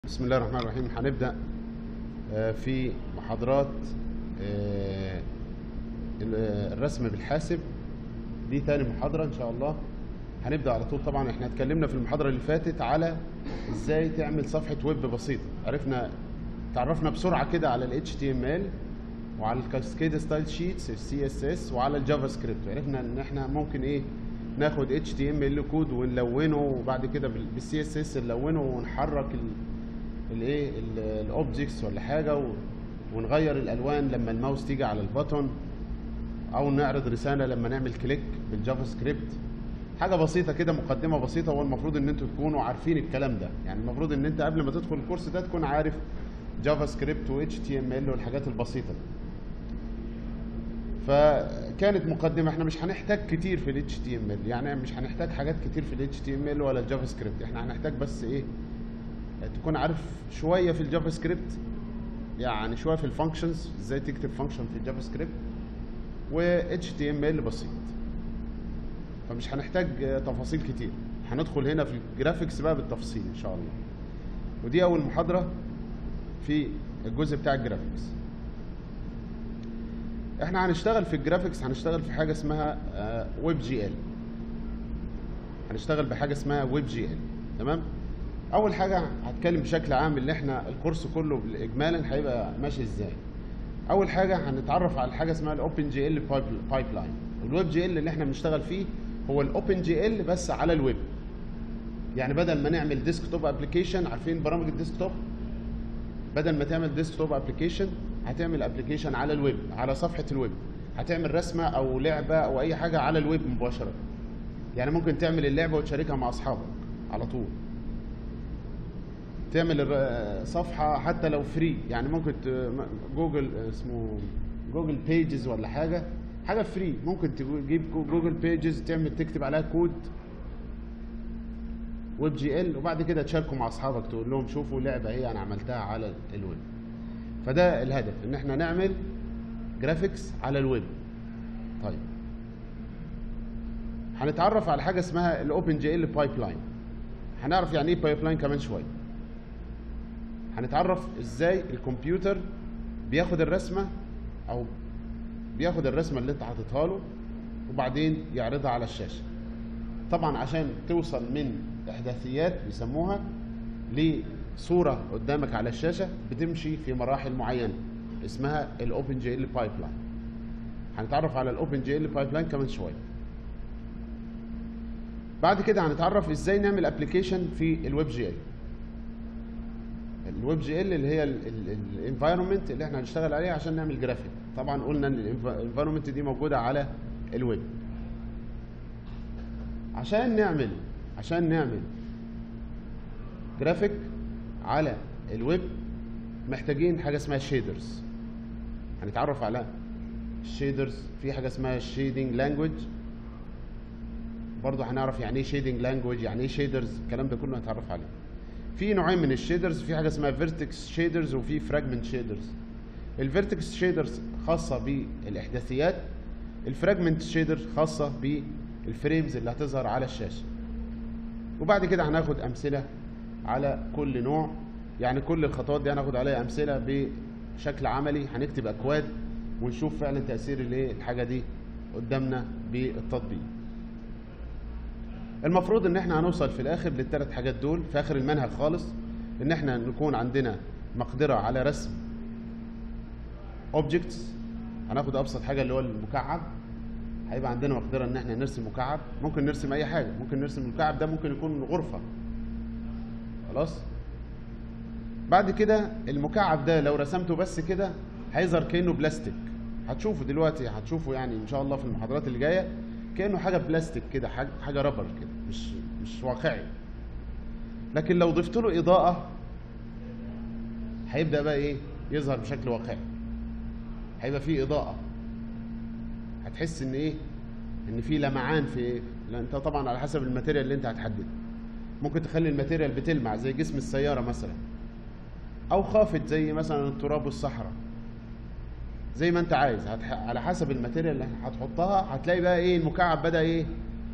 بسم الله الرحمن الرحيم هنبدأ آه، في محاضرات آه، ال- آه، الرسم بالحاسب دي تاني محاضرة إن شاء الله هنبدأ على طول طبعا احنا اتكلمنا في المحاضرة اللي فاتت على ازاي تعمل صفحة ويب بسيطة عرفنا تعرفنا بسرعة كده على ال HTML وعلى الكاسكيد ستايل شيتس ال CSS وعلى الجافا سكريبت عرفنا ان احنا ممكن ايه ناخد HTML كود ونلونه وبعد كده بال CSS نلونه ونحرك ال الايه الاوبجكتس ولا حاجه و- ونغير الالوان لما الماوس تيجي على البطن او نعرض رساله لما نعمل كليك بالجافا سكريبت حاجه بسيطه كده مقدمه بسيطه والمفروض ان انتوا تكونوا عارفين الكلام ده يعني المفروض ان انت قبل ما تدخل الكورس ده تكون عارف جافا سكريبت و اتش تي ام ال والحاجات البسيطه دي فكانت مقدمه احنا مش هنحتاج كتير في الاتش تي ام ال يعني مش هنحتاج حاجات كتير في الاتش تي ام ال ولا الجافا سكريبت احنا هنحتاج بس ايه تكون عارف شويه في الجافا سكريبت يعني شويه في الفانكشنز ازاي تكتب فانكشن في الجافا سكريبت و اتش تي ام ال بسيط فمش هنحتاج آه، تفاصيل كتير هندخل هنا في الجرافيكس بقى بالتفصيل ان شاء الله ودي اول محاضره في الجزء بتاع الجرافيكس احنا هنشتغل في الجرافيكس هنشتغل في حاجه اسمها ويب جي ال هنشتغل بحاجه اسمها ويب جي ال تمام اول حاجه هتكلم بشكل عام اللي احنا الكورس كله اجمالا هيبقى ماشي ازاي اول حاجه هنتعرف على حاجه اسمها الاوبن جي ال بايب لاين الويب جي ال اللي احنا بنشتغل فيه هو الاوبن جي ال بس على الويب يعني بدل ما نعمل ديسكتوب ابلكيشن عارفين برامج الديسكتوب بدل ما تعمل ديسكتوب ابلكيشن هتعمل ابلكيشن على الويب على صفحه الويب هتعمل رسمه او لعبه او اي حاجه على الويب مباشره يعني ممكن تعمل اللعبه وتشاركها مع اصحابك على طول تعمل الر- صفحه حتى لو فري يعني ممكن ت- جوجل اسمه جوجل بيجز ولا حاجه حاجه فري ممكن تجيب جوجل بيجز تعمل تكتب عليها كود ويب جي ال وبعد كده تشاركوا مع اصحابك تقول لهم شوفوا لعبه هي انا عملتها على الويب فده الهدف ان احنا نعمل جرافيكس على الويب طيب هنتعرف على حاجه اسمها الاوبن جي ال بايب لاين هنعرف يعني ايه بايب لاين كمان شويه هنتعرف ازاي الكمبيوتر بياخد الرسمه او بياخد الرسمه اللي انت حاططها له وبعدين يعرضها على الشاشه طبعا عشان توصل من احداثيات بيسموها لصوره قدامك على الشاشه بتمشي في مراحل معينه اسمها الاوبن جي ال بايب لاين هنتعرف على الاوبن جي ال بايب لاين كمان شويه بعد كده هنتعرف ازاي نعمل ابلكيشن في الويب جي ال الويب جي ال اللي هي الانفايرمنت اللي احنا هنشتغل عليها عشان نعمل جرافيك طبعا قلنا ان الانفايرمنت دي موجوده على الويب عشان نعمل عشان نعمل جرافيك على الويب محتاجين حاجه اسمها شيدرز هنتعرف على الشيدرز في حاجه اسمها شيدنج لانجوج برضه هنعرف يعني ايه شيدنج لانجوج يعني ايه شيدرز الكلام ده كله هنتعرف عليه في نوعين من الشيدرز في حاجه اسمها فيرتكس شيدرز وفي فراجمنت شيدرز الفيرتكس شيدرز خاصه بالاحداثيات الفراجمنت شيدر خاصه بالفريمز اللي هتظهر على الشاشه وبعد كده هناخد امثله على كل نوع يعني كل الخطوات دي هناخد عليها امثله بشكل عملي هنكتب اكواد ونشوف فعلا تاثير الايه الحاجه دي قدامنا بالتطبيق المفروض ان احنا هنوصل في الاخر للثلاث حاجات دول في اخر المنهج خالص ان احنا نكون عندنا مقدره على رسم اوبجكتس هناخد ابسط حاجه اللي هو المكعب هيبقى عندنا مقدره ان احنا نرسم مكعب ممكن نرسم اي حاجه ممكن نرسم المكعب ده ممكن يكون غرفه خلاص بعد كده المكعب ده لو رسمته بس كده هيظهر كانه بلاستيك هتشوفوا دلوقتي هتشوفوا يعني ان شاء الله في المحاضرات اللي جايه كانه حاجه بلاستيك كده حاجه حاجه رابر كده مش مش واقعي لكن لو ضفت له اضاءه هيبدا بقى ايه يظهر بشكل واقعي هيبقى فيه اضاءه هتحس ان ايه ان في لمعان في لا انت طبعا على حسب الماتيريال اللي انت هتحدده ممكن تخلي الماتيريال بتلمع زي جسم السياره مثلا او خافت زي مثلا التراب والصحراء زي ما انت عايز هتح... على حسب الماتيريال اللي هتحطها هتلاقي بقى ايه المكعب بدا ايه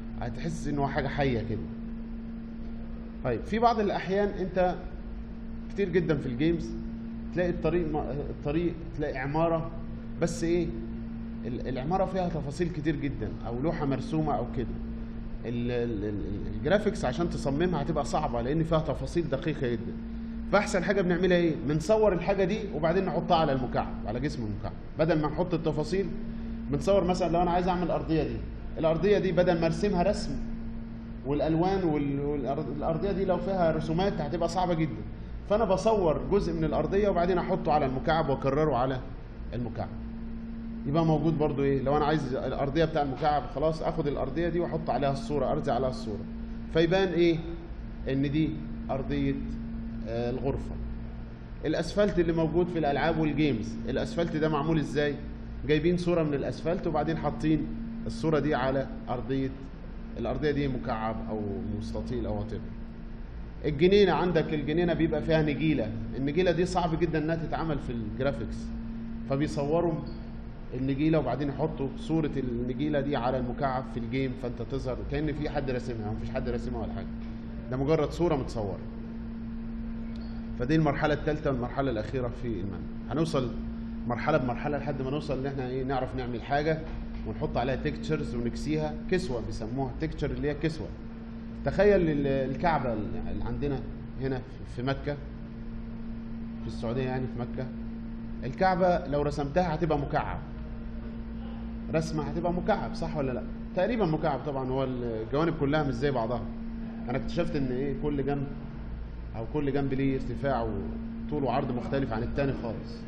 هتحس انه حاجه حيه كده طيب في بعض الاحيان انت كتير جدا في الجيمز تلاقي الطريق م- الطريق تلاقي عماره بس ايه ال- العماره فيها تفاصيل كتير جدا او لوحه مرسومه او كده ال- ال- ال- الجرافيكس عشان تصممها هتبقى صعبه لان فيها تفاصيل دقيقه جدا فاحسن حاجه بنعملها ايه بنصور الحاجه دي وبعدين نحطها على المكعب على جسم المكعب بدل ما نحط التفاصيل بنصور مثلا لو انا عايز اعمل الارضيه دي الارضيه دي بدل ما ارسمها رسم والالوان والارضيه دي لو فيها رسومات هتبقى صعبه جدا فانا بصور جزء من الارضيه وبعدين احطه على المكعب واكرره على المكعب يبقى موجود برضو ايه لو انا عايز الارضيه بتاع المكعب خلاص اخد الارضيه دي واحط عليها الصوره ارزع عليها الصوره فيبان ايه ان دي ارضيه آه، الغرفه الاسفلت اللي موجود في الالعاب والجيمز الاسفلت ده معمول ازاي جايبين صوره من الاسفلت وبعدين حاطين الصوره دي على ارضيه الارضيه دي مكعب او مستطيل او وات الجنينه عندك الجنينه بيبقى فيها نجيله النجيله دي صعب جدا انها تتعمل في الجرافيكس فبيصوروا النجيله وبعدين يحطوا صوره النجيله دي على المكعب في الجيم فانت تظهر كان في حد راسمها مفيش حد راسمها ولا حاجه ده مجرد صوره متصوره فدي المرحله الثالثه والمرحله الاخيره في المنهج هنوصل مرحله بمرحله لحد ما نوصل ان احنا ايه نعرف نعمل حاجه ونحط عليها تكتشرز ونكسيها كسوه بيسموها تكتشر اللي هي كسوه تخيل ال- الكعبه اللي عندنا هنا في مكه في السعوديه يعني في مكه الكعبه لو رسمتها هتبقى مكعب رسمه هتبقى مكعب صح ولا لا تقريبا مكعب طبعا هو الجوانب كلها مش زي بعضها انا اكتشفت ان ايه كل جنب او كل جنب ليه ارتفاع وطول وعرض مختلف عن التاني خالص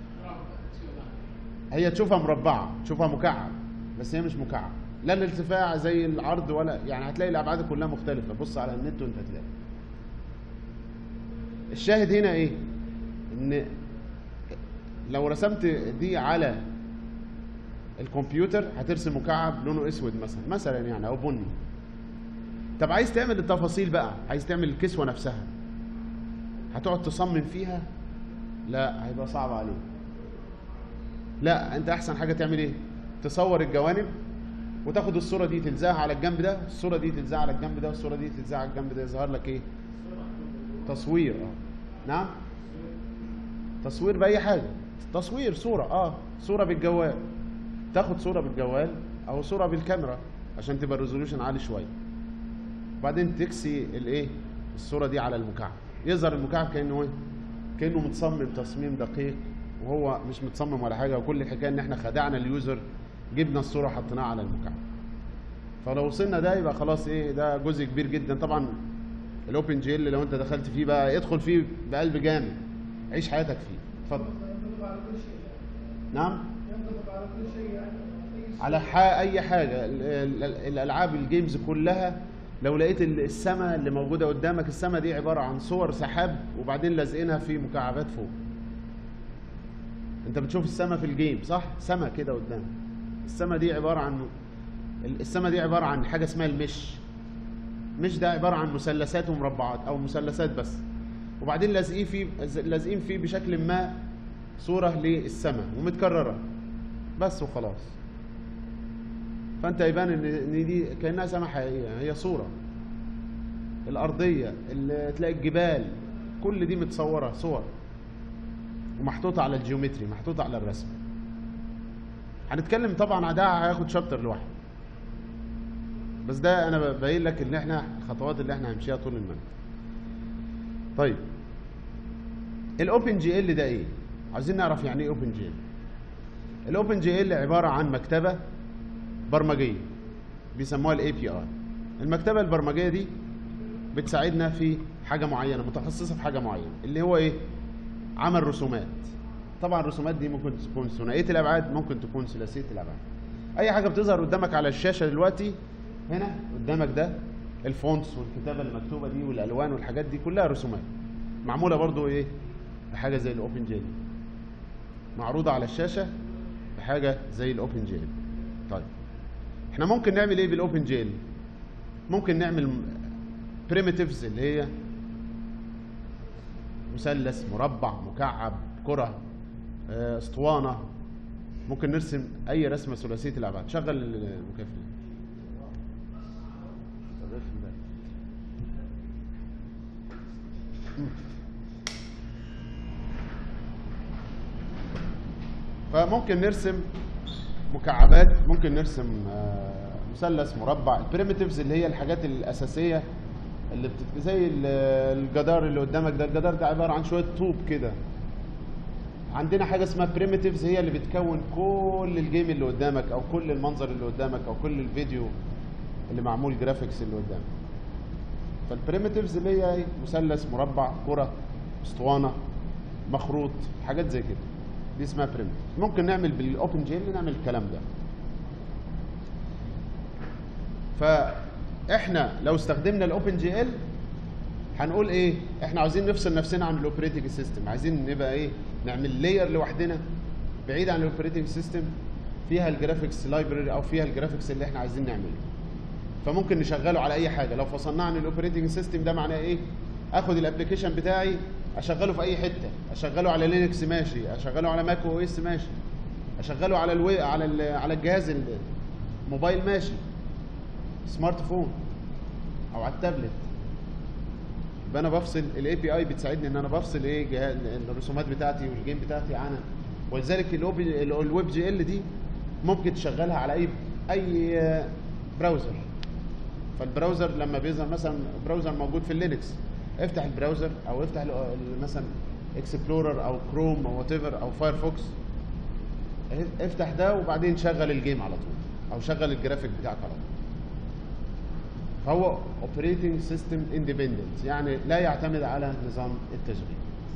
هي تشوفها مربعه تشوفها مكعب بس هي مش مكعب لا الارتفاع زي العرض ولا يعني هتلاقي الابعاد كلها مختلفه بص على النت وانت هتلاقي الشاهد هنا ايه ان لو رسمت دي على الكمبيوتر هترسم مكعب لونه اسود مثلا مثلا يعني او بني طب عايز تعمل التفاصيل بقى عايز تعمل الكسوه نفسها هتقعد تصمم فيها لا هيبقى صعب عليك لا انت احسن حاجه تعمل ايه تصور الجوانب وتاخد الصوره دي تلزقها على الجنب ده الصوره دي تلزقها على الجنب ده والصوره دي تلزقها على الجنب ده يظهر لك ايه تصوير اه نعم تصوير باي حاجه تصوير صوره اه صوره بالجوال تاخد صوره بالجوال او صوره بالكاميرا عشان تبقى الريزولوشن عالي شويه وبعدين تكسي الايه الصوره دي على المكعب يظهر المكعب كانه ايه كانه متصمم تصميم دقيق وهو مش متصمم ولا حاجه وكل الحكايه ان احنا خدعنا اليوزر جبنا الصوره حطيناها على المكعب فلو وصلنا ده يبقى خلاص ايه ده جزء كبير جدا طبعا الاوبن جيل لو انت دخلت فيه بقى ادخل فيه بقلب جامد عيش حياتك فيه اتفضل ينطبق على كل شيء يعني. نعم ينطبق على كل شيء يعني أي شيء. على ح- اي حاجه ال- ال- الالعاب الجيمز كلها لو لقيت ال- السما اللي موجوده قدامك السما دي عباره عن صور سحاب وبعدين لازقينها في مكعبات فوق انت بتشوف السما في الجيم صح سما كده قدامك السما دي عباره عن ال- السما دي عباره عن حاجه اسمها المش مش ده عباره عن مثلثات ومربعات او مثلثات بس وبعدين لازقين فيه لازقين فيه بشكل ما صوره للسما ومتكرره بس وخلاص فانت يبان ان ان دي كانها سما حقيقيه هي صوره الارضيه اللي تلاقي الجبال كل دي متصوره صور ومحطوطه على الجيومتري محطوطه على الرسم هنتكلم طبعا عن ده هياخد شابتر لوحده بس ده انا باين لك ان احنا الخطوات اللي احنا هنمشيها طول المنهج طيب الاوبن جي ال ده ايه عايزين نعرف يعني ايه اوبن جي ال الاوبن جي ال عباره عن مكتبه برمجيه بيسموها الاي بي اي المكتبه البرمجيه دي بتساعدنا في حاجه معينه متخصصه في حاجه معينه اللي هو ايه عمل رسومات طبعا الرسومات دي ممكن تكون ثنائيه الابعاد ممكن تكون ثلاثيه الابعاد اي حاجه بتظهر قدامك على الشاشه دلوقتي هنا قدامك ده الفونتس والكتابه المكتوبه دي والالوان والحاجات دي كلها رسومات معموله برضو ايه بحاجه زي الاوبن جي معروضه على الشاشه بحاجه زي الاوبن جي طيب احنا ممكن نعمل ايه بالاوبن جيل ممكن نعمل بريميتيفز اللي هي مثلث مربع مكعب كره آه، اسطوانه ممكن نرسم اي رسمه ثلاثيه الابعاد شغل المكيف فممكن نرسم مكعبات ممكن نرسم آه، مثلث مربع البريمتيفز اللي هي الحاجات الاساسيه اللي بتت... زي ال- الجدار اللي قدامك ده الجدار ده عباره عن شويه طوب كده عندنا حاجه اسمها بريمتيفز هي اللي بتكون كل الجيم اللي قدامك او كل المنظر اللي قدامك او كل الفيديو اللي معمول جرافيكس اللي قدامك فالبريمتيفز اللي هي إيه؟ مثلث مربع كره اسطوانه مخروط حاجات زي كده دي اسمها بريمتيف ممكن نعمل بالاوبن جي ال نعمل الكلام ده فاحنا لو استخدمنا الاوبن جي ال هنقول ايه احنا عاوزين نفصل نفسنا عن الاوبريتنج سيستم عايزين نبقى ايه نعمل لاير لوحدنا بعيد عن الاوبريتنج سيستم فيها الجرافيكس لايبرري او فيها الجرافيكس اللي احنا عايزين نعمله فممكن نشغله على اي حاجه لو فصلناه عن الاوبريتنج سيستم ده معناه ايه اخد الابلكيشن بتاعي اشغله في اي حته اشغله على لينكس ماشي اشغله على ماك او اس ماشي اشغله على الوي على ال... على الجهاز الموبايل ماشي سمارت فون او على التابلت يبقى انا بفصل الاي بي اي بتساعدني ان انا بفصل ايه جهاز الرسومات بتاعتي والجيم بتاعتي عنها ولذلك الأوب- ال- الويب جي ال دي ممكن تشغلها على اي اي آه، براوزر فالبراوزر لما بيظهر مثلا براوزر موجود في اللينكس افتح البراوزر او افتح ال- ال- مثلا اكسبلورر او كروم او وات ايفر او فايرفوكس افتح ده وبعدين شغل الجيم على طول او شغل الجرافيك بتاعك على طول فهو اوبريتنج سيستم اندبندنت يعني لا يعتمد على نظام التشغيل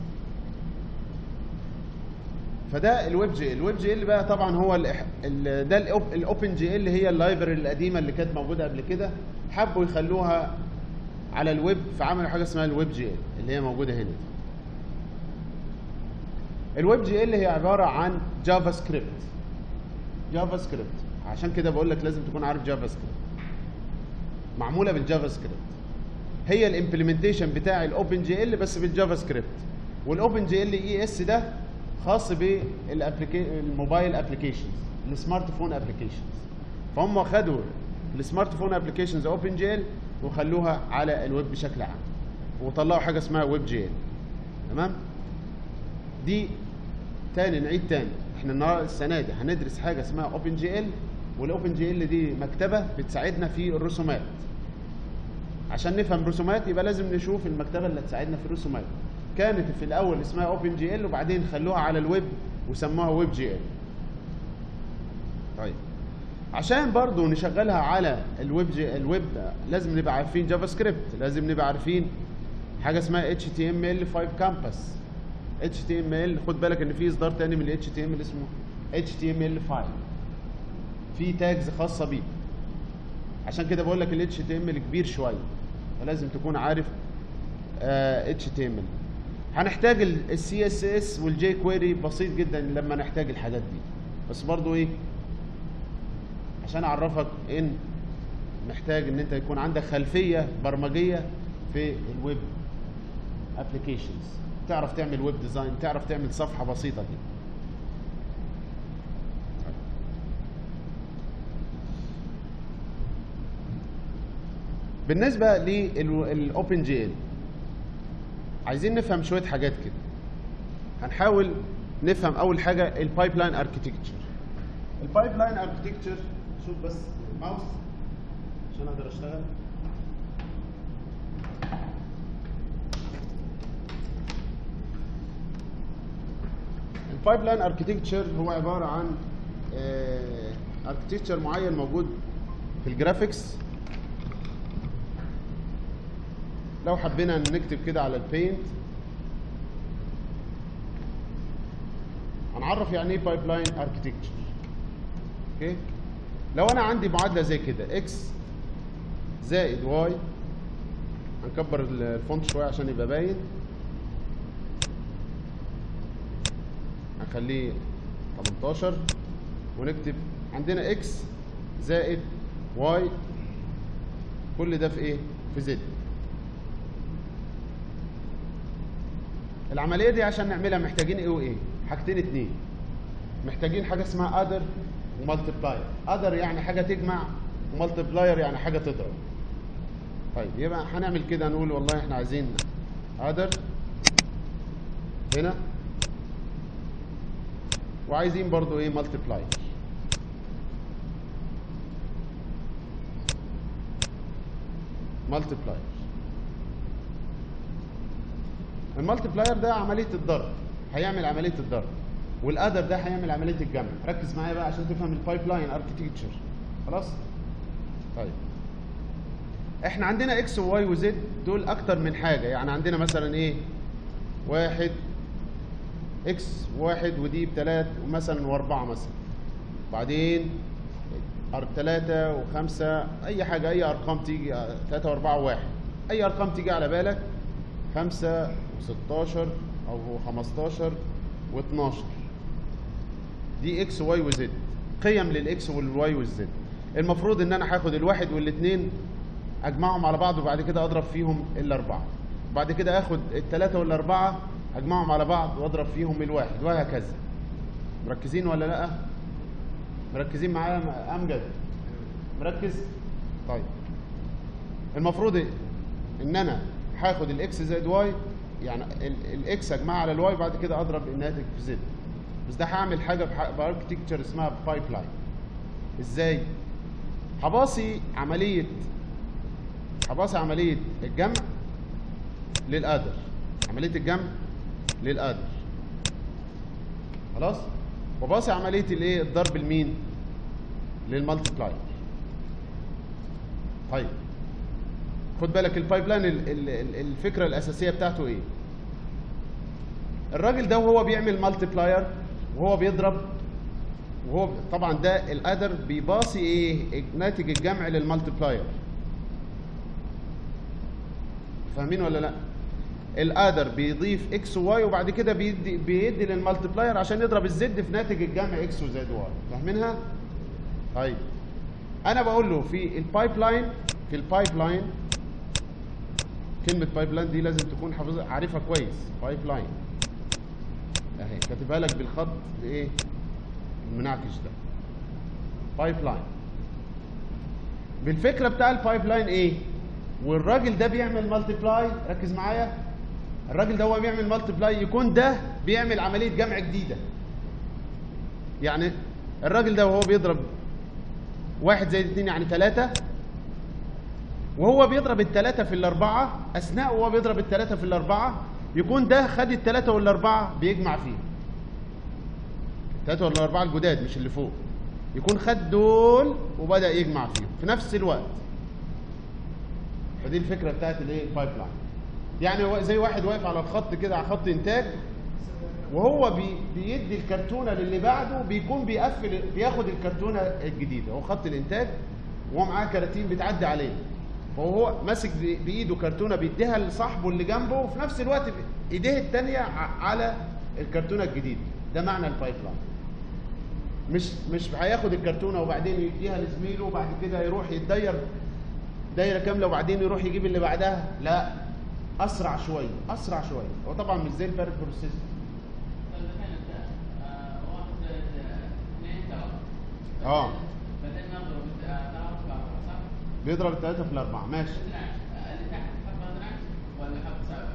فده الويب جي ال الويب جي ال بقى طبعا هو ال ال ده الاوبن جي ال هي اللايبرري القديمه اللي كانت موجوده قبل كده حبوا يخلوها على الويب فعملوا حاجه اسمها الويب جي ال اللي هي موجوده هنا دي. الويب جي ال هي عباره عن جافا سكريبت جافا سكريبت عشان كده بقول لك لازم تكون عارف جافا سكريبت معموله بالجافا سكريبت هي الامبلمنتيشن بتاع الاوبن جي ال بس بالجافا سكريبت والاوبن جي ال اي اس ده خاص بالموبايل ابلكيشنز السمارت فون ابلكيشنز فهم خدوا السمارت فون ابلكيشنز اوبن جي ال وخلوها على الويب بشكل عام وطلعوا حاجه اسمها ويب جي ال تمام دي تاني نعيد تاني احنا النهارده السنه دي هندرس حاجه اسمها اوبن جي ال والاوبن جي ال دي مكتبه بتساعدنا في الرسومات عشان نفهم رسومات يبقى لازم نشوف المكتبه اللي تساعدنا في الرسومات كانت في الاول اسمها اوبن جي ال وبعدين خلوها على الويب وسموها ويب جي ال طيب عشان برضو نشغلها على الويب جي الويب لازم نبقى عارفين جافا سكريبت لازم نبقى عارفين حاجه اسمها اتش تي ام ال 5 كامبس اتش تي ام ال خد بالك ان في اصدار تاني من الاتش تي ام ال اسمه اتش تي ام ال 5 في تاجز خاصه بيه عشان كده بقول لك الاتش تي ام ال كبير شويه فلازم تكون عارف اتش تي ام ال هنحتاج السي اس اس والجي كويري بسيط جدا لما نحتاج الحاجات دي بس برضو ايه عشان اعرفك ان محتاج ان انت يكون عندك خلفيه برمجيه في الويب ابلكيشنز تعرف تعمل ويب ديزاين تعرف تعمل صفحه بسيطه كده بالنسبه للاوبن جي ال عايزين نفهم شويه حاجات كده هنحاول نفهم اول حاجه البايب لاين اركتكتشر البايب لاين اركتكتشر شوف بس الماوس عشان اقدر اشتغل البايب لاين اركتكتشر هو عباره عن اركتكتشر معين موجود في الجرافيكس لو حبينا نكتب كده على البينت هنعرف يعني ايه بايب لاين اركتكتشر اوكي لو انا عندي معادله زي كده اكس زائد واي هنكبر الفونت شويه عشان يبقى باين هنخليه 18 ونكتب عندنا اكس زائد واي كل ده في ايه في زد العمليه دي عشان نعملها محتاجين ايه وايه حاجتين اتنين محتاجين حاجه اسمها ادر ومالتبلاير ادر يعني حاجه تجمع ومالتبلاير يعني حاجه تضرب طيب يبقى هنعمل كده نقول والله احنا عايزين ادر هنا وعايزين برضو ايه مالتيبلاير مالتيبلاير المالتيبلاير ده عمليه الضرب هيعمل عمليه الضرب والادر ده هيعمل عمليه الجمع ركز معايا بقى عشان تفهم البايب لاين اركتكتشر خلاص طيب احنا عندنا اكس وواي وزد دول اكتر من حاجه يعني عندنا مثلا ايه واحد اكس واحد ودي بتلات مثلا واربعه مثلا بعدين أر- تلاتة وخمسة أي حاجة أي أرقام تيجي آه، تلاتة وأربعة وواحد أي أرقام تيجي على بالك خمسة وستاشر أو خمستاشر واتناشر دي اكس واي وزد قيم للاكس والواي والزد المفروض ان انا هاخد الواحد والاثنين اجمعهم على بعض وبعد كده اضرب فيهم الاربعه بعد كده اخد الثلاثه والاربعه اجمعهم على بعض واضرب فيهم الواحد وهكذا مركزين ولا لا مركزين معايا يا امجد مركز طيب المفروض إيه؟ ان انا هاخد الاكس زائد واي يعني ال- الاكس اجمعها على الواي بعد كده اضرب الناتج في زد بس ده هعمل حاجه بح- باركتكتشر اسمها بايب لاين ازاي هباصي عمليه هباصي عمليه الجمع للادر عمليه الجمع للادر خلاص وباصي عمليه الايه الضرب لمين للمالتيبلاير طيب خد بالك البايب لاين ال- ال- ال- الفكره الاساسيه بتاعته ايه الراجل ده وهو بيعمل مالتيبلاير وهو بيضرب وهو طبعا ده الادر بيباصي ايه ناتج الجمع للمالتيبلاير فاهمين ولا لا الادر بيضيف اكس وواي وبعد كده بيدي بيدي للمالتيبلاير عشان يضرب الزد في ناتج الجمع اكس وزد واي فاهمينها طيب انا بقول له في البايب لاين في البايب لاين كلمه بايب لاين دي لازم تكون حافظها عارفها كويس بايب لاين اهي كاتبها لك بالخط ايه المنعكش ده بايب لاين بالفكره بتاع البايب لاين ايه والراجل ده بيعمل مالتيبلاي ركز معايا الراجل ده هو بيعمل مالتيبلاي يكون ده بيعمل عمليه جمع جديده يعني الراجل ده وهو بيضرب واحد زائد اتنين يعني تلاتة وهو بيضرب التلاتة في الأربعة أثناء وهو بيضرب التلاتة في الأربعة يكون ده خد التلاتة والأربعة بيجمع فيه التلاتة والأربعة الجداد مش اللي فوق يكون خد دول وبدأ يجمع فيهم في نفس الوقت فدي الفكرة بتاعت الايه البايب لاين يعني هو زي واحد واقف على الخط كده على خط انتاج وهو بي بيدي الكرتونه للي بعده بيكون بيقفل بياخد الكرتونه الجديده هو خط الانتاج وهو معاه كراتين بتعدي عليه فهو ماسك بإ- بايده كرتونه بيديها لصاحبه اللي جنبه وفي نفس الوقت ب- ايديه الثانيه على الكرتونه الجديده ده معنى البايب لاين مش مش هياخد الكرتونه وبعدين يديها لزميله وبعد كده يروح يتدير دايره كامله وبعدين يروح يجيب اللي بعدها لا اسرع شويه اسرع شويه هو طبعا مش زي البارك بروسيس طيب كانت آه، واحد زائد آه، اثنين ثلاثة. آه. بعدين نضرب آه، ثلاثة في أربعة صح؟ بيضرب الثلاثه في الاربعه ماشي 12 آه، اللي تحت حط 12 ولا حط سبعة؟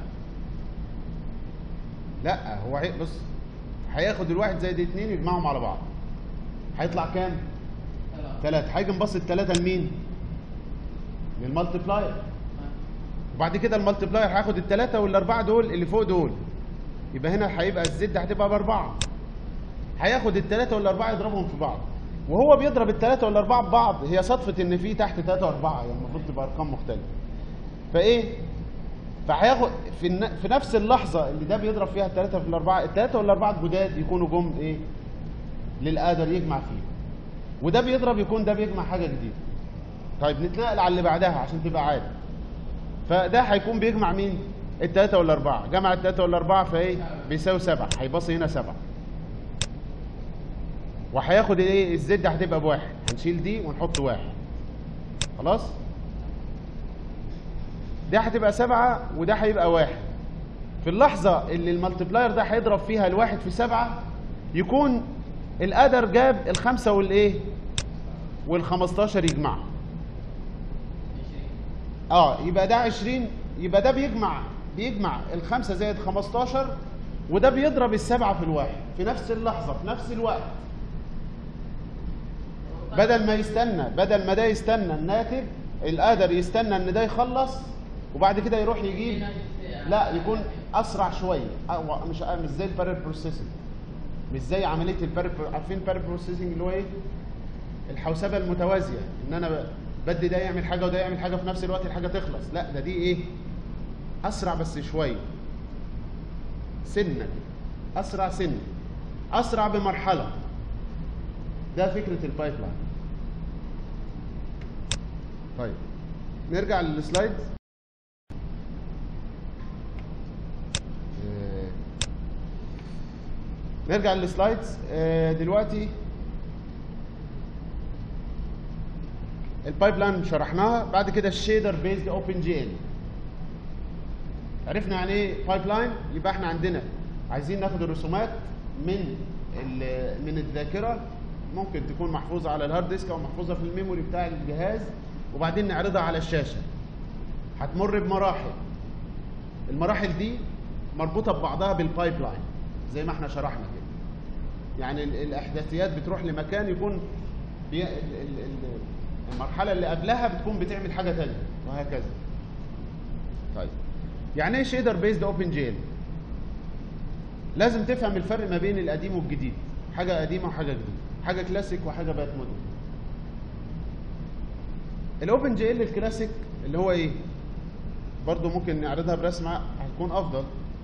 لا هو هي بص هياخد الواحد زائد اتنين يجمعهم على بعض هيطلع كام؟ ثلاثة. ثلاثة هيجي مبسط الثلاثة لمين؟ للمالتيبلاير آه. وبعد كده المالتيبلاير هياخد الثلاثة والأربعة دول اللي فوق دول يبقى هنا هيبقى الزد هتبقى بأربعة هياخد الثلاثة والأربعة يضربهم في بعض وهو بيضرب الثلاثة والأربعة ببعض هي صدفة إن في تحت ثلاثة وأربعة يعني المفروض تبقى أرقام مختلفة فإيه؟ فهياخد في الن... في نفس اللحظة اللي ده بيضرب فيها الثلاثة في الأربعة الثلاثة والأربعة الجداد يكونوا جم إيه؟ للقادر يجمع فيه وده بيضرب يكون ده بيجمع حاجة جديدة طيب نتنقل على اللي بعدها عشان تبقى عادي فده هيكون بيجمع مين؟ التلاتة والأربعة جمع التلاتة والأربعة فإيه؟ بيساوي سبعة هيبص هنا سبعة وهياخد ايه الزد هتبقى بواحد هنشيل دي ونحط واحد خلاص ده هتبقى سبعة وده هيبقى واحد في اللحظة اللي المالتبلاير ده هيضرب فيها الواحد في سبعة يكون القدر جاب الخمسة والايه والخمستاشر يجمعهم عشرين. اه يبقى ده 20 يبقى ده بيجمع بيجمع الخمسة زائد 15 وده بيضرب السبعه في الواحد في نفس اللحظه في نفس الوقت بدل ما يستنى بدل ما ده يستنى الناتج القادر يستنى ان ده يخلص وبعد كده يروح يجيب لا يكون اسرع شويه أو مش مش زي البارل بروسيسنج مش زي عمليه البارل عارفين البارل بروسيسنج اللي هو ايه الحوسبه المتوازيه ان انا ب- بدي ده يعمل حاجه وده يعمل حاجه في نفس الوقت الحاجه تخلص لا ده دي ايه اسرع بس شويه سنه كده. اسرع سنه اسرع بمرحله ده فكره البايب لاين طيب نرجع للسلايد آه، نرجع للسلايدز آه، دلوقتي البايب لاين شرحناها بعد كده الشيدر بيزد اوبن جي ال عرفنا يعني ايه بايب لاين يبقى احنا عندنا عايزين ناخد الرسومات من ال- من الذاكره ممكن تكون محفوظه على الهارد ديسك او محفوظه في الميموري بتاع الجهاز وبعدين نعرضها على الشاشه هتمر بمراحل المراحل دي مربوطه ببعضها بالبايب لاين زي ما احنا شرحنا كده يعني ال- الاحداثيات بتروح لمكان يكون بي... ال- ال- ال- المرحله اللي قبلها بتكون بتعمل حاجه تانية وهكذا طيب يعني ايه شيدر بيزد اوبن جيل لازم تفهم الفرق ما بين القديم والجديد حاجه قديمه وحاجه جديده حاجه كلاسيك وحاجه بقت مودرن الاوبن جي ال الكلاسيك اللي هو ايه برضو ممكن نعرضها برسمه هتكون افضل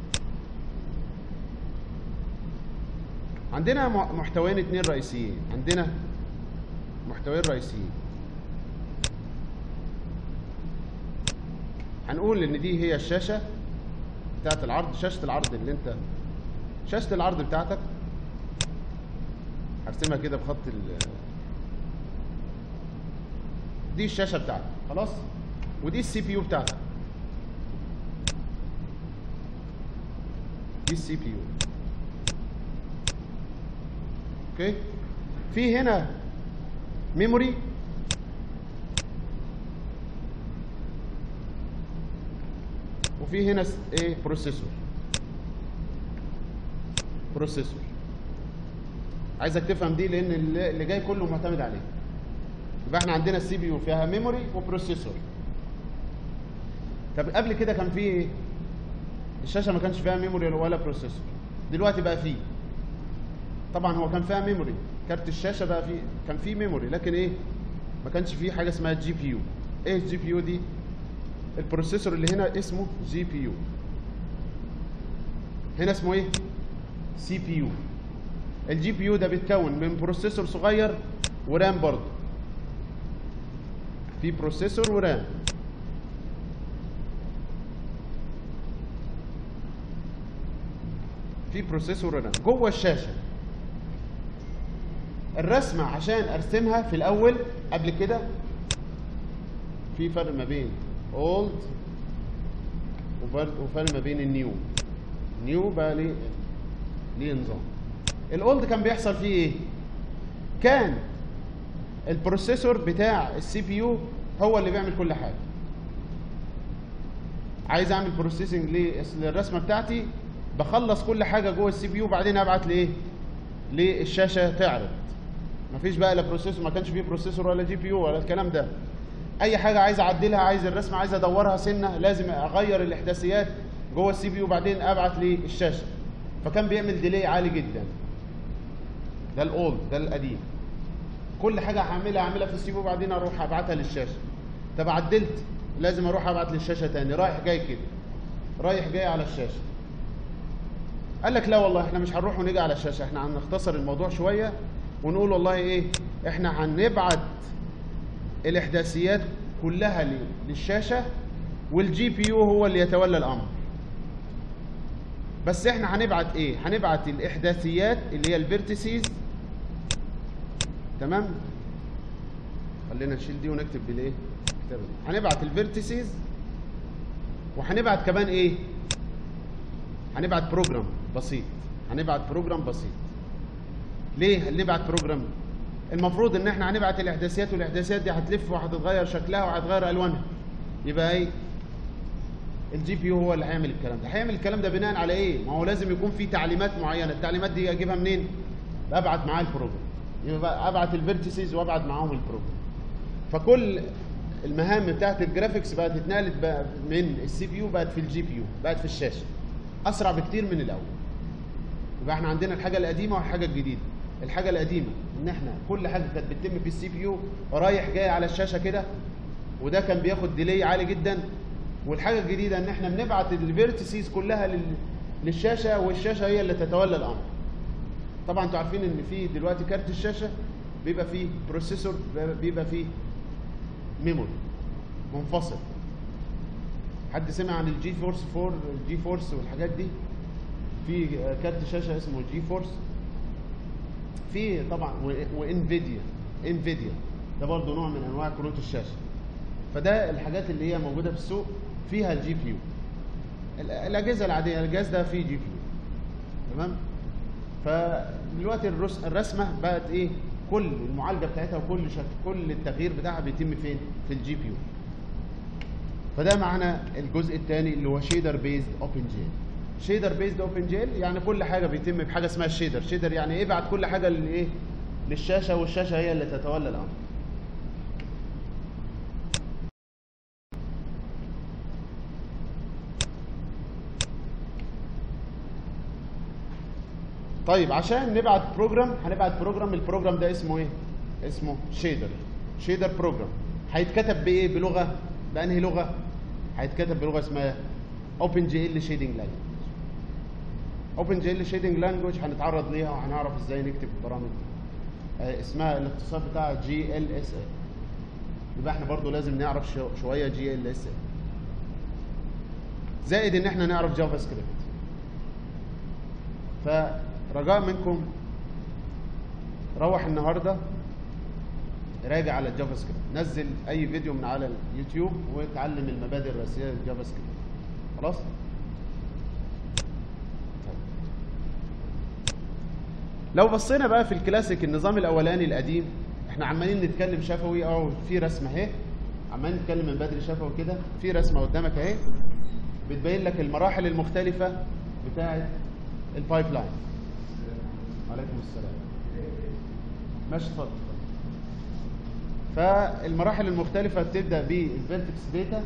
عندنا م- محتويين اتنين رئيسيين عندنا محتويين رئيسيين هنقول ان دي هي الشاشه بتاعت العرض شاشه العرض اللي انت شاشه العرض بتاعتك هرسمها كده بخط ال دي الشاشه بتاعتك خلاص ودي السي بي يو بتاعتك دي السي بي يو اوكي في هنا ميموري وفي هنا س- ايه بروسيسور بروسيسور عايزك تفهم دي لان اللي اللي جاي كله معتمد عليه يبقى احنا عندنا السي بي يو فيها ميموري وبروسيسور طب قبل كده كان في ايه الشاشه ما كانش فيها ميموري ولا بروسيسور دلوقتي بقى فيه طبعا هو كان فيها ميموري كارت الشاشه بقى فيه كان فيه ميموري لكن ايه ما كانش فيه حاجه اسمها جي بي يو ايه الجي بي يو دي البروسيسور اللي هنا اسمه جي بي يو هنا اسمه ايه سي بي يو الجي بي يو ده بيتكون من بروسيسور صغير ورام برضه في بروسيسور ورام في بروسيسور ورام جوه الشاشه الرسمه عشان ارسمها في الاول قبل كده في فرق ما بين اولد وفرق ما بين النيو نيو بقى ليه ليه نظام الاولد كان بيحصل فيه ايه كان البروسيسور بتاع السي بي يو هو اللي بيعمل كل حاجه عايز اعمل بروسيسنج للرسمه بتاعتي بخلص كل حاجه جوه السي بي يو وبعدين ابعت لايه للشاشه تعرض مفيش بقى لا بروسيسور ما كانش فيه بروسيسور ولا جي بي يو ولا الكلام ده اي حاجه عايز اعدلها عايز الرسمه عايز ادورها سنه لازم اغير الاحداثيات جوه السي بي يو وبعدين ابعت للشاشه فكان بيعمل ديلي عالي جدا ده الاولد ده القديم كل حاجه هعملها اعملها في السي بي يو وبعدين اروح ابعتها للشاشه طب عدلت لازم اروح ابعت للشاشه تاني رايح جاي كده رايح جاي على الشاشه قال لك لا والله احنا مش هنروح ونيجي على الشاشه احنا هنختصر الموضوع شويه ونقول والله ايه احنا هنبعت الاحداثيات كلها ل- للشاشه والجي بي يو هو اللي يتولى الامر بس احنا هنبعت ايه هنبعت الاحداثيات اللي هي الفيرتيسيز تمام خلينا نشيل دي ونكتب بالايه كتابة دي. هنبعت الفيرتيسيز وهنبعت كمان ايه هنبعت بروجرام بسيط هنبعت بروجرام بسيط ليه نبعت بروجرام المفروض ان احنا هنبعت الاحداثيات والاحداثيات دي هتلف وهتتغير شكلها وهتغير الوانها يبقى ايه الجي بي يو هو اللي هيعمل الكلام ده هيعمل الكلام ده بناء على ايه ما هو لازم يكون في تعليمات معينه التعليمات دي اجيبها منين ابعت معاه البروجرام يبقى ابعت الفيرتيسز وابعت معاهم البروجرام فكل المهام بتاعت الجرافيكس بقت اتنقلت بقى من السي بي يو بقت في الجي بي يو بقت في الشاشه اسرع بكتير من الاول يبقى احنا عندنا الحاجه القديمه والحاجه الجديده الحاجه القديمه ان احنا كل حاجه كانت بتتم في السي بي يو رايح جاي على الشاشه كده وده كان بياخد ديلي عالي جدا والحاجه الجديده ان احنا بنبعت الفيرتيسز كلها لل... للشاشه والشاشه هي اللي تتولى الامر طبعا انتوا عارفين ان في دلوقتي كارت الشاشه بيبقى فيه بروسيسور بيبقى فيه ميموري منفصل حد سمع عن الجي فورس 4 الجي فورس والحاجات دي في كارت شاشه اسمه جي فورس في طبعا و- وانفيديا انفيديا ده برضه نوع من انواع كروت الشاشه فده الحاجات اللي هي موجوده في السوق فيها الجي بي يو ال- الاجهزه العاديه الجهاز ده فيه جي بي يو تمام فدلوقتي الرس- الرسمه بقت ايه كل المعالجه بتاعتها وكل شكل كل التغيير بتاعها بيتم فين في الجي بي يو فده معنى الجزء الثاني اللي هو شيدر بيزد اوبن جيل شيدر بيزد اوبن جيل يعني كل حاجه بيتم بحاجه اسمها الشيدر شيدر يعني ايه ابعت كل حاجه للايه للشاشه والشاشه هي اللي تتولى الامر طيب عشان نبعت بروجرام هنبعت بروجرام البروجرام ده اسمه ايه اسمه شيدر شيدر بروجرام هيتكتب بايه بلغه بانهي لغه هيتكتب بلغه اسمها اوبن جي ال شيدنج لانجوج اوبن جي ال شيدنج لانجوج هنتعرض ليها وهنعرف ازاي نكتب برامج آه، اسمها الاختصار بتاعها جي ال اس اي يبقى احنا برضو لازم نعرف شو- شويه جي ال اس اي زائد ان احنا نعرف جافا سكريبت فرجاء منكم روح النهارده راجع على الجافا سكريبت نزل اي فيديو من على اليوتيوب وتعلم المبادئ الرئيسيه للجافا سكريبت خلاص لو بصينا بقى في الكلاسيك النظام الاولاني القديم احنا عمالين نتكلم شفوي اه في رسمه اهي عمالين نتكلم من بدري شفوي كده في رسمه قدامك اهي بتبين لك المراحل المختلفه بتاعه البايب لاين وعليكم السلام ماشي اتفضل فالمراحل المختلفة بتبدأ بالفيرتكس داتا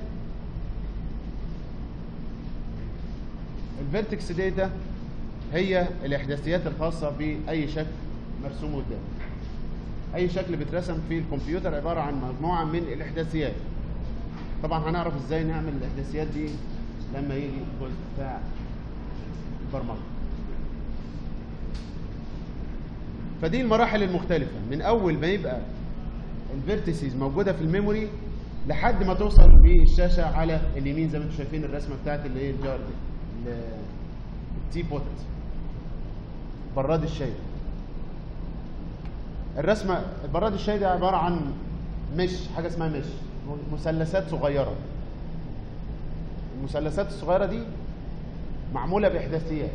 الفيرتكس داتا هي الإحداثيات الخاصة بأي شكل مرسوم قدامك أي شكل بيترسم في الكمبيوتر عبارة عن مجموعة من الإحداثيات طبعا هنعرف إزاي نعمل الإحداثيات دي لما يجي الجزء بتاع البرمجة فدي المراحل المختلفة من أول ما يبقى الفيرتيسز موجودة في الميموري لحد ما توصل بالشاشة على اليمين زي ما انتم شايفين الرسمة بتاعت اللي هي الجار ال- التي بوت براد الشاي الرسمة براد الشاي ده عبارة عن مش حاجة اسمها مش مثلثات صغيرة المثلثات الصغيرة دي معمولة بإحداثيات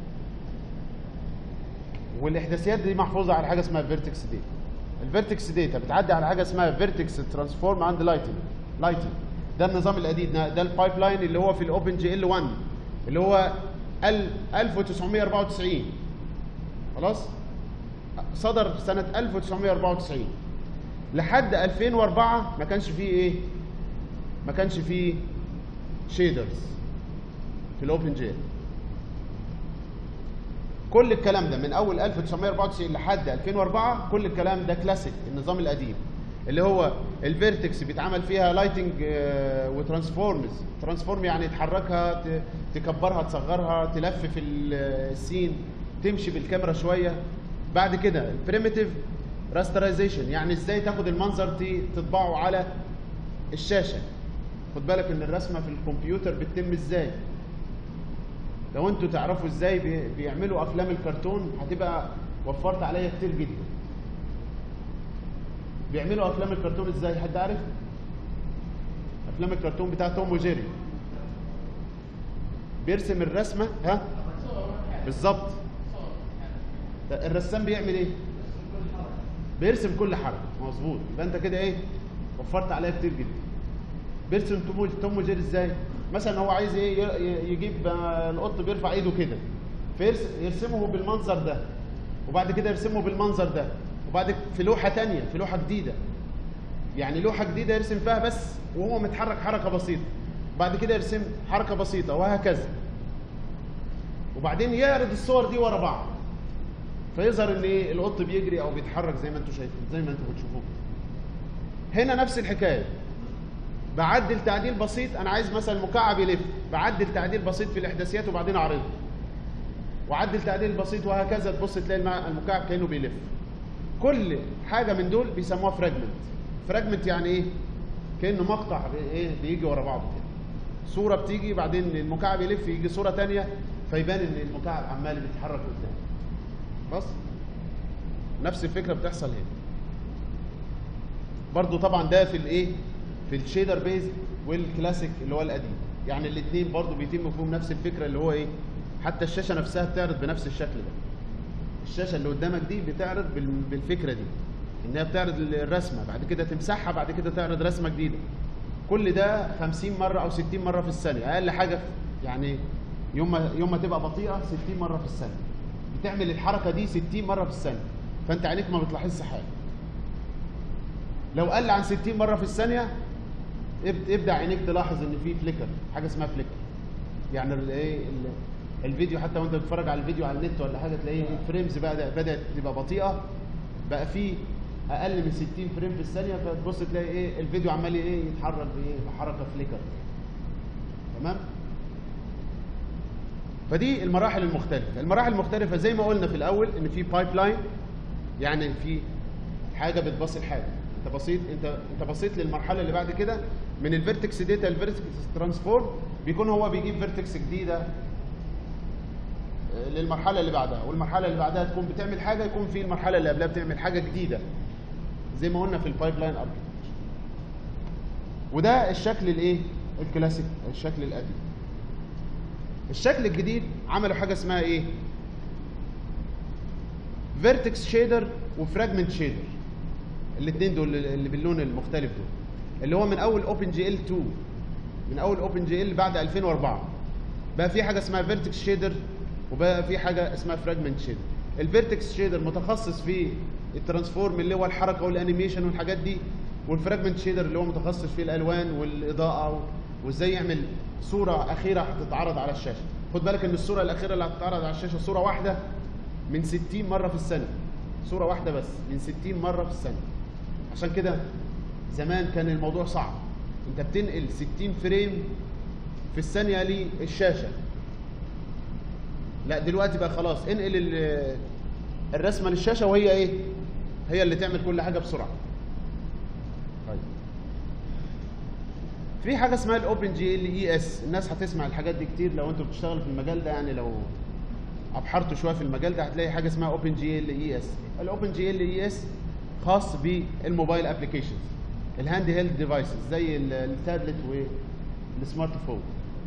والاحداثيات دي محفوظه على حاجه اسمها فيرتكس داتا الفيرتكس داتا بتعدي على حاجه اسمها فيرتكس ترانسفورم اند لايتنج لايتنج ده النظام القديم ده, ده البايب لاين اللي هو في الاوبن جي ال 1 اللي هو ال- 1994 خلاص صدر سنه 1994 لحد 2004 ما كانش فيه ايه ما كانش فيه شيدرز في الاوبن جي كل الكلام ده من اول 1994 لحد 2004 كل الكلام ده كلاسيك النظام القديم اللي هو الفيرتكس بيتعمل فيها لايتنج وترانسفورمز ترانسفورم يعني تحركها ت- تكبرها تصغرها تلف في ال- السين تمشي بالكاميرا شويه بعد كده البريميتيف راسترايزيشن يعني ازاي تاخد المنظر ت- تطبعه على الشاشه خد بالك ان الرسمه في الكمبيوتر بتتم ازاي لو انتوا تعرفوا ازاي بي- بيعملوا افلام الكرتون هتبقى وفرت عليا كتير جدا بيعملوا افلام الكرتون ازاي حد عارف افلام الكرتون بتاع توم وجيري بيرسم الرسمه ها بالظبط ده الرسام بيعمل ايه بيرسم كل حركه مظبوط يبقى انت كده ايه وفرت عليا كتير جدا بيرسم توم توم وجيري ازاي مثلا هو عايز ايه ي- ي- يجيب آه، القط بيرفع ايده كده فيرسمه بالمنظر ده وبعد كده يرسمه بالمنظر ده وبعد في لوحه تانية في لوحه جديده يعني لوحه جديده يرسم فيها بس وهو متحرك حركه بسيطه بعد كده يرسم حركه بسيطه وهكذا وبعدين يعرض الصور دي ورا بعض فيظهر ان ايه القط بيجري او بيتحرك زي ما انتم شايفين زي ما انتم بتشوفوه هنا نفس الحكايه بعدل تعديل بسيط انا عايز مثلا مكعب يلف بعدل تعديل بسيط في الاحداثيات وبعدين اعرضه وعدل تعديل بسيط وهكذا تبص تلاقي المع- المكعب كانه بيلف كل حاجه من دول بيسموها فراجمنت فراجمنت يعني ايه كانه مقطع بي- ايه بيجي ورا بعضه كده صوره بتيجي بعدين المكعب يلف يجي صوره تانية فيبان ان المكعب عمال بيتحرك قدام بس نفس الفكره بتحصل هنا برضو طبعا ده في الايه في الشيدر بيز والكلاسيك اللي هو القديم يعني الاثنين برضو بيتم فيهم نفس الفكره اللي هو ايه حتى الشاشه نفسها بتعرض بنفس الشكل ده الشاشه اللي قدامك دي بتعرض بال- بالفكره دي انها بتعرض الرسمه بعد كده تمسحها بعد كده تعرض رسمه جديده كل ده 50 مره او 60 مره في الثانيه اقل حاجه في- يعني يوم ما يوم ما تبقى بطيئه 60 مره في الثانيه بتعمل الحركه دي 60 مره في الثانيه فانت عينيك ما بتلاحظش حاجه لو قل عن 60 مره في الثانيه اب- ابدا عينيك تلاحظ ان في فليكر حاجه اسمها فليكر يعني ال- ايه ال- الفيديو حتى وانت بتتفرج على الفيديو على النت ولا حاجه تلاقيه الفريمز بقى بدات تبقى بطيئه بقى في اقل من 60 فريم في الثانيه فتبص تلاقي ايه الفيديو عمال ايه يتحرك بايه بحركه فليكر تمام فدي المراحل المختلفه المراحل المختلفه زي ما قلنا في الاول ان في بايب لاين يعني في حاجه بتبص لحاجه انت بسيط انت انت بصيت للمرحله اللي بعد كده من الفيرتكس داتا الفيرتكس ترانسفورم بيكون هو بيجيب فيرتكس جديده آه، للمرحله اللي بعدها والمرحله اللي بعدها تكون بتعمل حاجه يكون في المرحله اللي قبلها بتعمل حاجه جديده زي ما قلنا في البايب لاين اركتكتشر وده الشكل الايه الكلاسيك الشكل القديم الشكل الجديد عملوا حاجه اسمها ايه فيرتكس شيدر وفراجمنت شيدر الاثنين دول اللي باللون المختلف دول اللي هو من اول اوبن جي ال 2 من اول اوبن جي ال بعد 2004 بقى في حاجه اسمها فيرتكس شيدر وبقى في حاجه اسمها فراجمنت شيدر الفيرتكس شيدر متخصص في الترانسفورم اللي هو الحركه والانيميشن والحاجات دي والفراجمنت شيدر اللي هو متخصص في الالوان والاضاءه وازاي يعمل صوره اخيره هتتعرض على الشاشه خد بالك ان الصوره الاخيره اللي هتتعرض على الشاشه صوره واحده من 60 مره في الثانيه صوره واحده بس من 60 مره في الثانيه عشان كده زمان كان الموضوع صعب انت بتنقل 60 فريم في الثانيه للشاشه لا دلوقتي بقى خلاص انقل ال- الرسمه للشاشه وهي ايه هي اللي تعمل كل حاجه بسرعه طيب في حاجه اسمها الاوبن جي ال اي اس الناس هتسمع الحاجات دي كتير لو انتوا بتشتغلوا في المجال ده يعني لو ابحرتوا شويه في المجال ده هتلاقي حاجه اسمها اوبن جي ال اي اس الاوبن جي ال اي اس خاص بالموبايل ابلكيشنز الهاند هيلد ديفايسز زي ال- التابلت والسمارت فون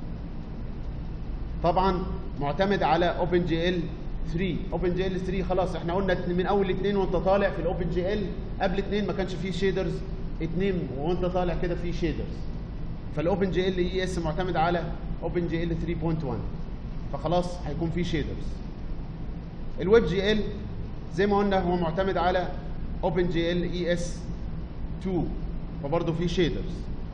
طبعا معتمد على اوبن جي ال 3 اوبن جي ال 3 خلاص احنا قلنا من اول اثنين وانت طالع في الاوبن جي ال قبل اثنين ما كانش فيه شيدرز اثنين وانت طالع كده فيه شيدرز فالاوبن جي ال اي اس معتمد على اوبن جي ال 3.1 فخلاص هيكون فيه شيدرز الويب جي ال زي ما قلنا هو معتمد على اوبن جي ال اي اس 2 فبرضه فيه شيدرز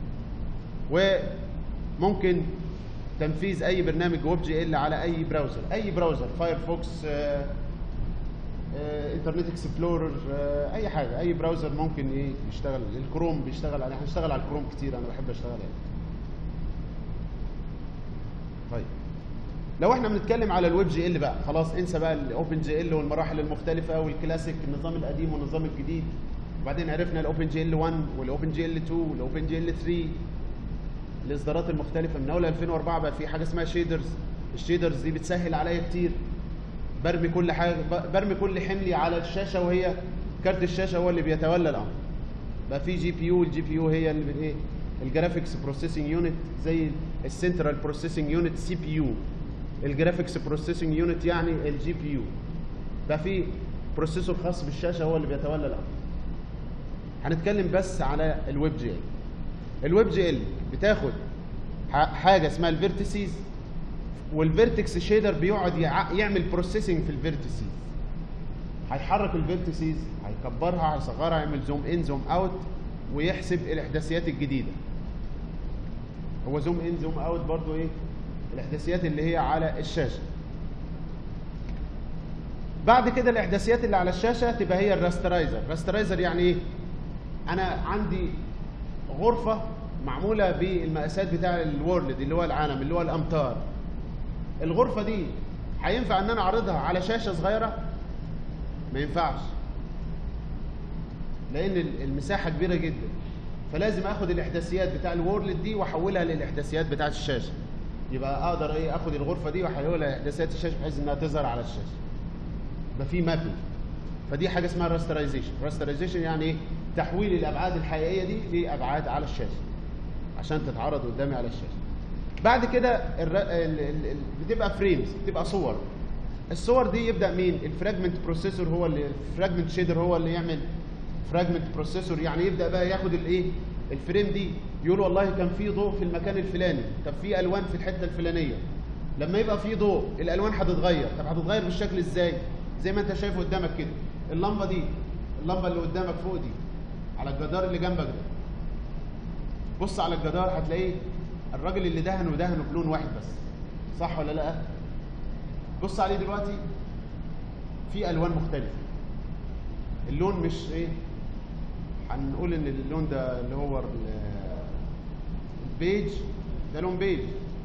وممكن تنفيذ اي برنامج ويب جي ال على اي براوزر اي براوزر فايرفوكس آه، آه، انترنت اكسبلورر آه، اي حاجه اي براوزر ممكن ايه يشتغل الكروم بيشتغل عليه هنشتغل على الكروم كتير انا بحب اشتغل عليه طيب لو احنا بنتكلم على الويب جي ال بقى خلاص انسى بقى الاوبن جي ال والمراحل المختلفه والكلاسيك النظام القديم والنظام الجديد وبعدين عرفنا الاوبن جي ال 1 والاوبن جي ال 2 والاوبن جي ال 3 الاصدارات المختلفه من اول 2004 بقى في حاجه اسمها شيدرز الشيدرز دي بتسهل عليا كتير برمي كل حاجه ب- برمي كل حملي على الشاشه وهي كارت الشاشه هو اللي بيتولى الامر بقى في جي بي يو الجي بي يو هي اللي بت- ايه الجرافيكس بروسيسنج يونت زي السنترال بروسيسنج يونت سي بي يو الجرافيكس بروسيسنج يونت يعني الجي بي يو بقى في بروسيسور خاص بالشاشه هو اللي بيتولى الامر هنتكلم بس على الويب جي ال الويب جي ال بتاخد ح- حاجه اسمها الفيرتيسيز والفيرتكس شيدر بيقعد يع- يعمل بروسيسنج في الفيرتيسيز هيحرك الفيرتيسيز هيكبرها هيصغرها يعمل زوم ان زوم اوت ويحسب الاحداثيات الجديده هو زوم ان زوم اوت برضو ايه الاحداثيات اللي هي على الشاشه بعد كده الاحداثيات اللي على الشاشه تبقى هي الراسترايزر الراسترايزر يعني ايه انا عندي غرفه معموله بالمقاسات بتاع الورلد اللي هو العالم اللي هو الامتار الغرفه دي هينفع ان انا اعرضها على شاشه صغيره ما ينفعش لان ال- المساحه كبيره جدا فلازم اخد الاحداثيات بتاع الورلد دي واحولها للاحداثيات بتاعه الشاشه يبقى اقدر ايه اخد الغرفه دي واحولها لاحداثيات الشاشه بحيث انها تظهر على الشاشه يبقى في مابنج فدي حاجه اسمها راسترايزيشن راسترايزيشن يعني ايه تحويل الابعاد الحقيقيه دي لابعاد على الشاشه عشان تتعرض قدامي على الشاشه بعد كده الر... ال... ال... ال... بتبقى فريمز بتبقى صور الصور دي يبدا مين الفراجمنت بروسيسور هو اللي الفراجمنت شيدر هو اللي يعمل فراجمنت بروسيسور يعني يبدا بقى ياخد الايه الفريم دي يقول والله كان في ضوء في المكان الفلاني طب في الوان في الحته الفلانيه لما يبقى في ضوء الالوان هتتغير طب هتتغير بالشكل ازاي زي ما انت شايف قدامك كده اللمبه دي اللمبه اللي قدامك فوق دي على الجدار اللي جنبك ده بص على الجدار هتلاقيه الراجل اللي دهنه دهنه بلون واحد بس صح ولا لا بص عليه دلوقتي في الوان مختلفه اللون مش ايه هنقول ان اللون ده اللي هو ال- البيج ده لون بيج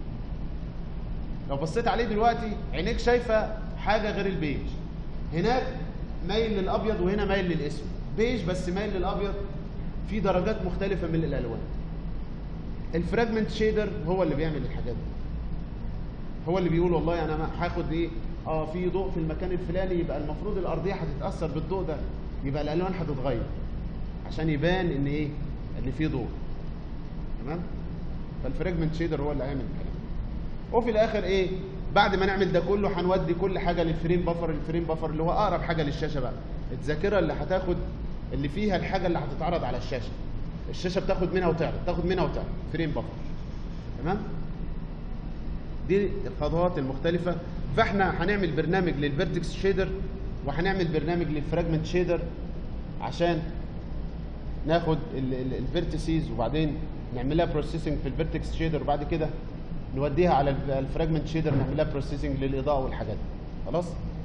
لو بصيت عليه دلوقتي عينيك شايفه حاجه غير البيج هناك مايل للابيض وهنا مايل للاسود بيج بس مايل للابيض في درجات مختلفه من الالوان الفراجمنت شيدر هو اللي بيعمل الحاجات دي هو اللي بيقول والله انا ما- هاخد ايه اه في ضوء في المكان الفلاني يبقى المفروض الارضيه هتتاثر بالضوء ده يبقى الالوان هتتغير عشان يبان ان ايه ان في ضوء تمام فالفراجمنت شيدر هو اللي هيعمل الكلام ده. وفي الاخر ايه بعد ما نعمل ده كله هنودي كل حاجه للفريم بفر الفريم بفر اللي هو اقرب حاجه للشاشه بقى الذاكره اللي هتاخد اللي فيها الحاجه اللي هتتعرض على الشاشه الشاشه بتاخد منها وتعرض تاخد منها وتعرض فريم بفر تمام دي الخطوات المختلفة فاحنا هنعمل برنامج للفيرتكس شيدر وهنعمل برنامج للفراجمنت شيدر عشان ناخد الفيرتسيز وبعدين نعملها بروسيسنج في الفيرتكس شيدر وبعد كده نوديها على الفراجمنت شيدر نعملها بروسيسنج للاضاءه والحاجات دي خلاص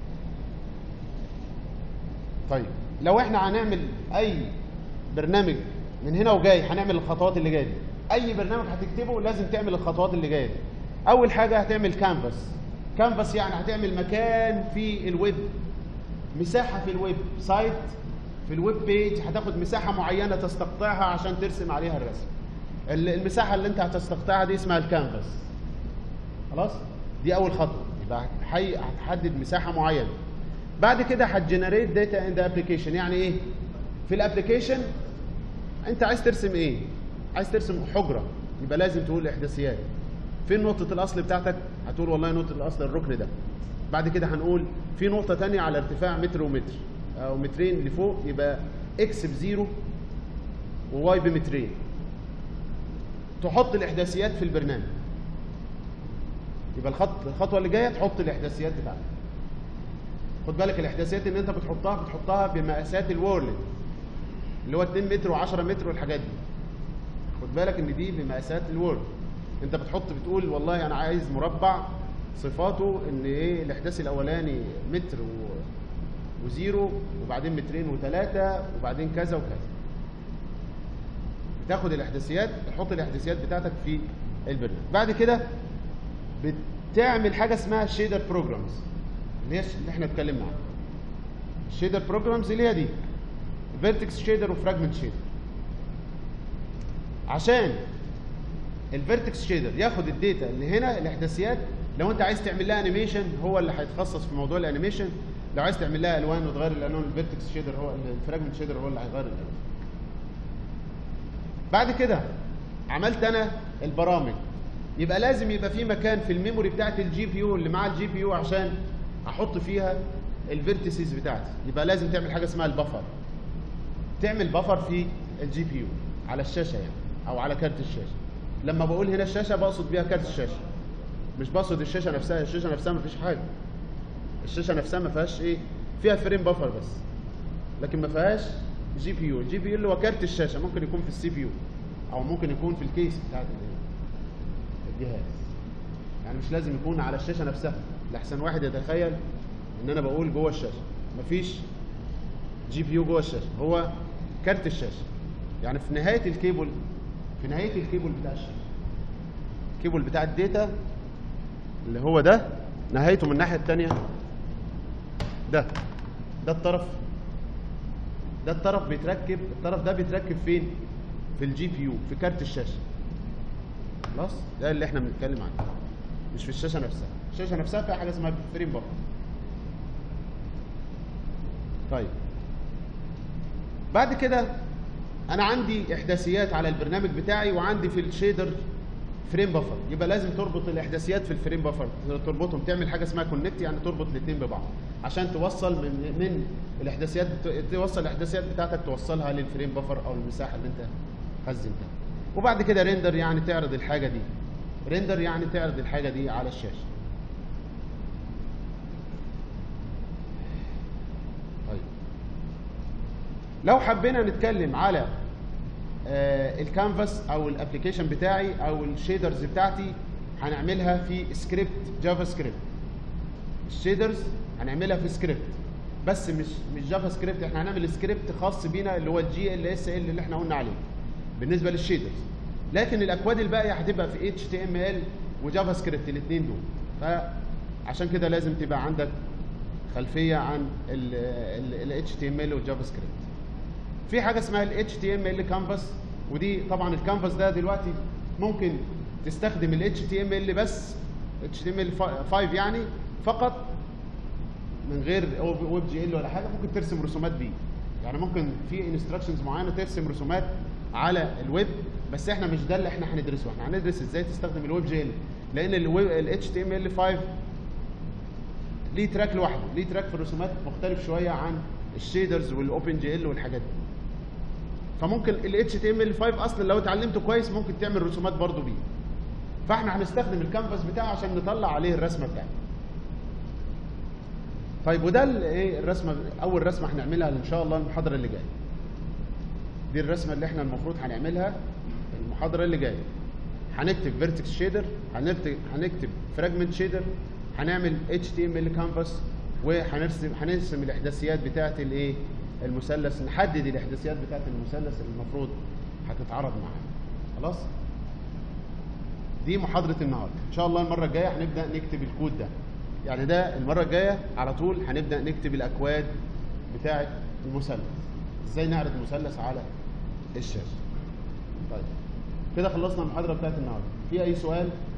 طيب لو احنا هنعمل اي برنامج من هنا وجاي هنعمل الخطوات اللي جايه دي اي برنامج هتكتبه لازم تعمل الخطوات اللي جايه دي اول حاجه هتعمل كانفاس كانفاس يعني هتعمل مكان في الويب مساحه في الويب سايت في الويب بيج هتاخد مساحه معينه تستقطعها عشان ترسم عليها الرسم ال- المساحه اللي انت هتستقطعها دي اسمها الكانفاس خلاص دي اول خطوه يبقى هي- هتحدد مساحه معينه بعد كده هتجنريت داتا ان ذا ابلكيشن يعني ايه في الابلكيشن انت عايز ترسم ايه عايز ترسم حجره يبقى لازم تقول الاحداثيات فين نقطه الاصل بتاعتك هتقول والله نقطه الاصل الركن ده بعد كده هنقول في نقطه تانية على ارتفاع متر ومتر او مترين لفوق يبقى اكس بزيرو وواي بمترين تحط الاحداثيات في البرنامج يبقى الخط الخطوه اللي جايه تحط الاحداثيات بتاعتك خد بالك الاحداثيات اللي انت بتحطها بتحطها بمقاسات الورلد اللي هو 2 متر و10 متر والحاجات دي خد بالك ان دي بمقاسات الورد انت بتحط بتقول والله انا عايز مربع صفاته ان ايه الاحداث الاولاني متر و... وزيرو وبعدين مترين وثلاثة وبعدين كذا وكذا بتاخد الاحداثيات تحط الاحداثيات بتاعتك في البرنامج بعد كده بتعمل حاجه اسمها شيدر بروجرامز اللي هي اللي احنا اتكلمنا عنها الشيدر بروجرامز اللي هي دي فيرتكس شيدر وفراجمنت شيدر عشان الفيرتكس شيدر ياخد الداتا اللي هنا الاحداثيات لو انت عايز تعمل لها انيميشن هو اللي هيتخصص في موضوع الانيميشن لو عايز تعمل لها الوان وتغير الالوان الفيرتكس شيدر هو الفراجمنت شيدر هو اللي هيغير الالوان بعد كده عملت انا البرامج يبقى لازم يبقى في مكان في الميموري بتاعت الجي بي يو اللي مع الجي بي يو عشان احط فيها الفيرتيسز بتاعتي يبقى لازم تعمل حاجه اسمها البفر تعمل بفر في الجي بي يو على الشاشه يعني او على كارت الشاشه لما بقول هنا الشاشه بقصد بيها كارت الشاشه مش بقصد الشاشه نفسها الشاشه نفسها ما فيش حاجه الشاشه نفسها ما فيهاش ايه فيها فريم بفر بس لكن ما فيهاش جي بي يو الجي بي يو اللي هو كارت الشاشه ممكن يكون في السي بي يو او ممكن يكون في الكيس بتاعت ال- الجهاز يعني مش لازم يكون على الشاشه نفسها لحسن واحد يتخيل ان انا بقول جوه الشاشه مفيش جي بي يو جوه الشاشه هو كارت الشاشه يعني في نهايه الكيبل في نهايه الكيبل بتاع الشاشه الكيبل بتاع الداتا اللي هو ده نهايته من الناحيه الثانيه ده ده الطرف ده الطرف بيتركب الطرف ده بيتركب فين في الجي بي يو في كارت الشاشه خلاص ده اللي احنا بنتكلم عنه مش في الشاشه نفسها الشاشه نفسها فيها حاجه اسمها فريم بفر طيب بعد كده انا عندي احداثيات على البرنامج بتاعي وعندي في الشيدر فريم بفر يبقى لازم تربط الاحداثيات في الفريم بفر تربطهم تعمل حاجه اسمها كونكت يعني تربط الاثنين ببعض عشان توصل من من الاحداثيات بت- توصل الاحداثيات بتاعتك توصلها للفريم بفر او المساحه اللي انت خزنتها وبعد كده ريندر يعني تعرض الحاجه دي ريندر يعني تعرض الحاجه دي على الشاشه طيب لو حبينا نتكلم على آه، الكانفاس او الابلكيشن بتاعي او الشيدرز بتاعتي هنعملها في سكريبت جافا سكريبت الشيدرز هنعملها في سكريبت بس مش مش جافا سكريبت احنا هنعمل سكريبت خاص بينا اللي هو الجي ال اس ال اللي احنا قلنا عليه بالنسبه للشيدرز لكن الاكواد الباقيه هتبقى في اتش تي ام ال وجافا سكريبت الاثنين دول فعشان كده لازم تبقى عندك خلفيه عن ال اتش تي ام ال والجافا سكريبت في حاجه اسمها ال HTML كانفاس ودي طبعا الكانفاس ده دلوقتي ممكن تستخدم ال HTML بس HTML 5 يعني فقط من غير ويب جي ال ولا حاجه ممكن ترسم رسومات بيه يعني ممكن في انستراكشنز معينه ترسم رسومات على الويب بس احنا مش ده اللي احنا هندرسه احنا هندرس ازاي تستخدم الويب جي ال لان الويب ال HTML 5 ليه تراك لوحده ليه تراك في الرسومات مختلف شويه عن الشيدرز والاوبن جي ال والحاجات دي فممكن ال HTML5 اصلا لو اتعلمته كويس ممكن تعمل رسومات برضو بيه فاحنا هنستخدم الكانفاس بتاعه عشان نطلع عليه الرسمه بتاعتنا طيب وده ال- ايه الرسمه اول رسمه هنعملها ان شاء الله المحاضره اللي جايه دي الرسمه اللي احنا المفروض هنعملها المحاضره اللي جايه هنكتب فيرتكس شيدر هنكتب هنكتب فراجمنت شيدر هنعمل HTML كانفاس وهنرسم هنرسم الاحداثيات بتاعه الايه المثلث نحدد الاحداثيات بتاعه المثلث اللي المفروض هتتعرض معانا خلاص دي محاضره النهارده ان شاء الله المره الجايه هنبدا نكتب الكود ده يعني ده المره الجايه على طول هنبدا نكتب الاكواد بتاعه المثلث ازاي نعرض مثلث على الشاشه طيب كده خلصنا المحاضره بتاعت النهارده في اي سؤال